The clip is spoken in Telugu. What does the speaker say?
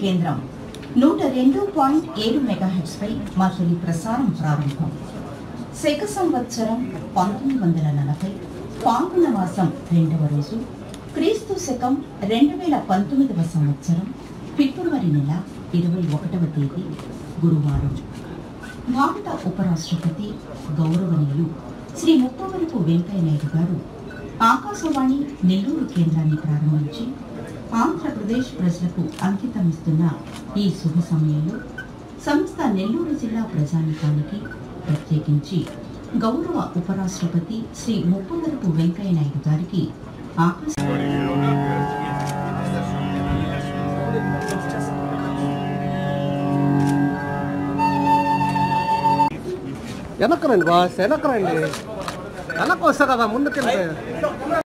కేంద్రం నూట రెండు పాయింట్ ఏడు మెగాహెట్స్ పై మా తొలి ప్రసారం ప్రారంభం శక సంవత్సరం పంతొమ్మిది వందల నలభై పాల్గొన మాసం రెండవ రోజు క్రీస్తు శకం రెండు వేల పంతొమ్మిదవ సంవత్సరం ఫిబ్రవరి నెల ఇరవై ఒకటవ తేదీ గురువారం భారత ఉపరాష్ట్రపతి గౌరవనీయులు శ్రీ ముప్పవరపు వెంకయ్య నాయుడు గారు ఆకాశవాణి నెల్లూరు కేంద్రాన్ని ప్రారంభించి ఆంధ్రప్రదేశ్ ప్రజలకు అంకితం ఇస్తున్న ఈ శుభ సమయంలో సంస్థ నెల్లూరు జిల్లా ప్రజానికానికి ప్రత్యేకించి గౌరవ ఉపరాష్ట్రపతి శ్రీ ముప్పవరపు వెంకయ్య నాయుడు గారికి ఆకాశ వెనక్కి రండి బాస్ వెనక్కి రండి వెనక్కి వస్తా కదా ముందుకెళ్తే